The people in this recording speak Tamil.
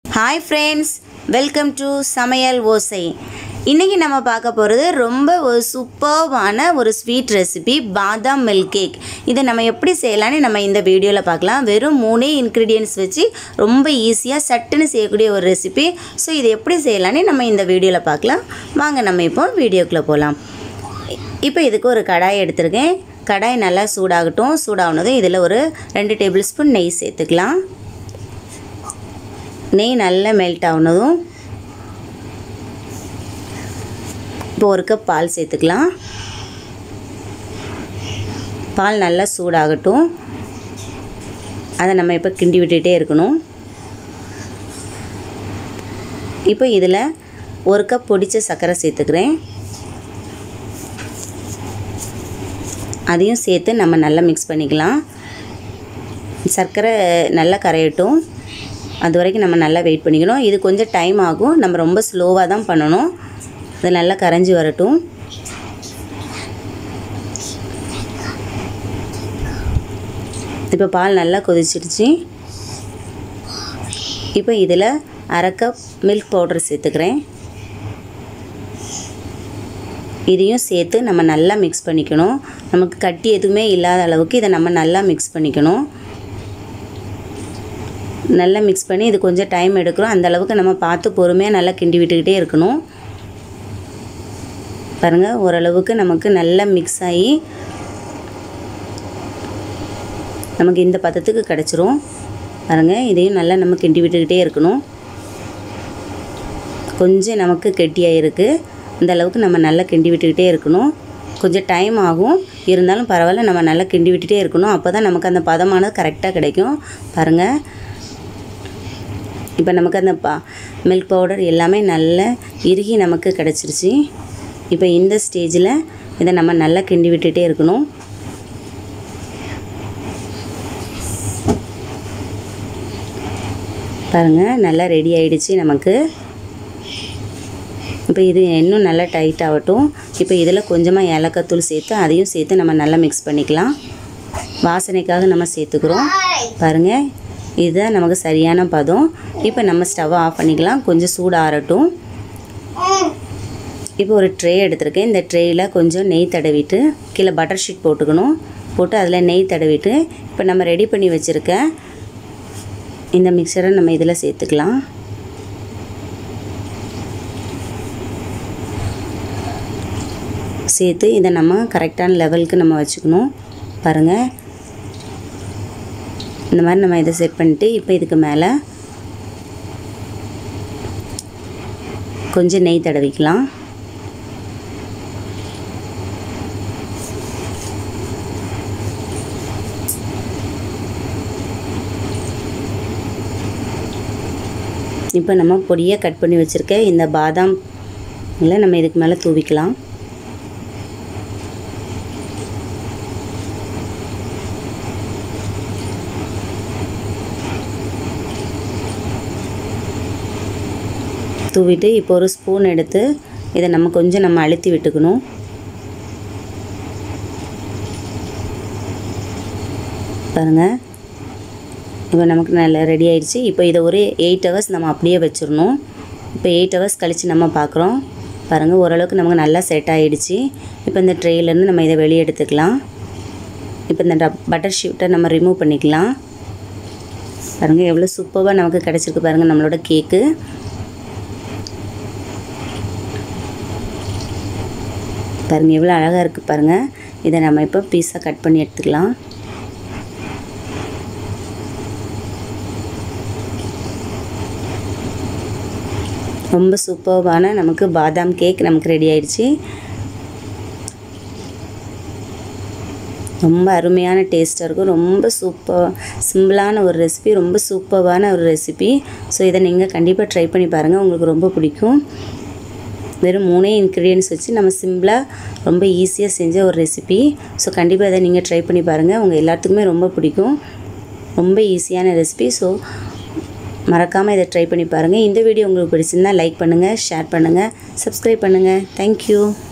ஹாய் ஃப்ரெண்ட்ஸ் வெல்கம் டு சமையல் ஓசை இன்றைக்கி நம்ம பார்க்க போகிறது ரொம்ப ஒரு சூப்பர்வான ஒரு sweet recipe badam milk cake இதை நம்ம எப்படி செய்யலான்னு நம்ம இந்த வீடியோவில் பார்க்கலாம் வெறும் மூணே இன்க்ரீடியன்ஸ் வச்சு ரொம்ப ஈஸியாக சட்டுன்னு செய்யக்கூடிய ஒரு ரெசிபி ஸோ இது எப்படி செய்யலான்னு நம்ம இந்த வீடியோவில் பார்க்கலாம் வாங்க நம்ம இப்போ வீடியோக்குள்ளே போகலாம் இப்போ இதுக்கு ஒரு கடாய் எடுத்திருக்கேன் கடாய் நல்லா சூடாகட்டும் சூடாகுனதும் இதில் ஒரு ரெண்டு டேபிள் ஸ்பூன் நெய் சேர்த்துக்கலாம் நெய் நல்லா மெல்ட் ஆகுனதும் இப்போ ஒரு கப் பால் சேர்த்துக்கலாம் பால் நல்லா சூடாகட்டும் அதை நம்ம இப்போ கிண்டி விட்டுகிட்டே இருக்கணும் இப்போ இதில் ஒரு கப் பொடித்த சர்க்கரை சேர்த்துக்கிறேன் அதையும் சேர்த்து நம்ம நல்லா மிக்ஸ் பண்ணிக்கலாம் சர்க்கரை நல்லா கரையட்டும் அது வரைக்கும் நம்ம நல்லா வெயிட் பண்ணிக்கணும் இது கொஞ்சம் டைம் ஆகும் நம்ம ரொம்ப ஸ்லோவாக தான் பண்ணணும் அது நல்லா கரைஞ்சி வரட்டும் இப்போ பால் நல்லா கொதிச்சிடுச்சு இப்போ இதில் அரை கப் மில்க் பவுடர் சேர்த்துக்கிறேன் இதையும் சேர்த்து நம்ம நல்லா மிக்ஸ் பண்ணிக்கணும் நமக்கு கட்டி எதுவுமே இல்லாத அளவுக்கு இதை நம்ம நல்லா மிக்ஸ் பண்ணிக்கணும் நல்லா மிக்ஸ் பண்ணி இது கொஞ்சம் டைம் எடுக்கிறோம் அந்த அளவுக்கு நம்ம பார்த்து பொறுமையாக நல்லா கிண்டி விட்டுக்கிட்டே இருக்கணும் பாருங்கள் ஓரளவுக்கு நமக்கு நல்லா மிக்ஸ் ஆகி நமக்கு இந்த பதத்துக்கு கிடச்சிரும் பாருங்கள் இதையும் நல்லா நம்ம கிண்டி விட்டுக்கிட்டே இருக்கணும் கொஞ்சம் நமக்கு கெட்டியாக இருக்குது இந்த அளவுக்கு நம்ம நல்லா கிண்டி விட்டுக்கிட்டே இருக்கணும் கொஞ்சம் டைம் ஆகும் இருந்தாலும் பரவாயில்ல நம்ம நல்லா கிண்டி விட்டுட்டே இருக்கணும் அப்போ தான் நமக்கு அந்த பதமானது கரெக்டாக கிடைக்கும் பாருங்கள் இப்போ நமக்கு அந்த பா மில்க் பவுடர் எல்லாமே நல்லா இறுகி நமக்கு கிடச்சிருச்சு இப்போ இந்த ஸ்டேஜில் இதை நம்ம நல்லா கிண்டி விட்டுட்டே இருக்கணும் பாருங்கள் நல்லா ரெடி ஆயிடுச்சு நமக்கு இப்போ இது இன்னும் நல்லா டைட் ஆகட்டும் இப்போ இதில் கொஞ்சமாக ஏலக்காத்தூள் சேர்த்து அதையும் சேர்த்து நம்ம நல்லா மிக்ஸ் பண்ணிக்கலாம் வாசனைக்காக நம்ம சேர்த்துக்கிறோம் பாருங்கள் இதுதான் நமக்கு சரியான பதம் இப்போ நம்ம ஸ்டவ்வை ஆஃப் பண்ணிக்கலாம் கொஞ்சம் சூடு ஆறட்டும் இப்போ ஒரு ட்ரே எடுத்திருக்கேன் இந்த ட்ரேயில் கொஞ்சம் நெய் தடவிட்டு கீழே பட்டர் ஷீட் போட்டுக்கணும் போட்டு அதில் நெய் தடவிட்டு இப்போ நம்ம ரெடி பண்ணி வச்சுருக்க இந்த மிக்சரை நம்ம இதில் சேர்த்துக்கலாம் சேர்த்து இதை நம்ம கரெக்டான லெவலுக்கு நம்ம வச்சுக்கணும் பாருங்கள் இந்த மாதிரி நம்ம இதை செட் பண்ணிவிட்டு இப்போ இதுக்கு மேலே கொஞ்சம் நெய் தடவிக்கலாம் இப்போ நம்ம பொடியாக கட் பண்ணி வச்சுருக்க இந்த பாதாம் நம்ம இதுக்கு மேலே தூவிக்கலாம் தூவிட்டு இப்போ ஒரு ஸ்பூன் எடுத்து இதை நம்ம கொஞ்சம் நம்ம அழுத்தி விட்டுக்கணும் பாருங்கள் இப்போ நமக்கு நல்லா ரெடி ஆயிடுச்சு இப்போ இதை ஒரு எயிட் ஹவர்ஸ் நம்ம அப்படியே வச்சிடணும் இப்போ எயிட் ஹவர்ஸ் கழித்து நம்ம பார்க்குறோம் பாருங்கள் ஓரளவுக்கு நமக்கு நல்லா செட் ஆகிடுச்சு இப்போ இந்த ட்ரேலேருந்து நம்ம இதை வெளியே எடுத்துக்கலாம் இப்போ இந்த பட்டர் ஷீட்டை நம்ம ரிமூவ் பண்ணிக்கலாம் பாருங்கள் எவ்வளோ சூப்பராக நமக்கு கிடச்சிருக்கு பாருங்கள் நம்மளோட கேக்கு பாருங்கள் எவ்வளோ அழகாக இருக்குது பாருங்கள் இதை நம்ம இப்போ பீஸாக கட் பண்ணி எடுத்துக்கலாம் ரொம்ப சூப்பர்வான நமக்கு பாதாம் கேக் நமக்கு ரெடி ஆயிடுச்சு ரொம்ப அருமையான டேஸ்ட்டாக இருக்கும் ரொம்ப சூப்பர் சிம்பிளான ஒரு ரெசிபி ரொம்ப சூப்பர்வான ஒரு ரெசிபி ஸோ இதை நீங்கள் கண்டிப்பாக ட்ரை பண்ணி பாருங்கள் உங்களுக்கு ரொம்ப பிடிக்கும் வெறும் மூணே இன்க்ரீடியன்ஸ் வச்சு நம்ம சிம்பிளாக ரொம்ப ஈஸியாக செஞ்ச ஒரு ரெசிபி ஸோ கண்டிப்பாக இதை நீங்கள் ட்ரை பண்ணி பாருங்கள் உங்கள் எல்லாத்துக்குமே ரொம்ப பிடிக்கும் ரொம்ப ஈஸியான ரெசிபி ஸோ மறக்காமல் இதை ட்ரை பண்ணி பாருங்கள் இந்த வீடியோ உங்களுக்கு பிடிச்சிருந்தால் லைக் பண்ணுங்கள் ஷேர் பண்ணுங்கள் சப்ஸ்கிரைப் பண்ணுங்கள் தேங்க்யூ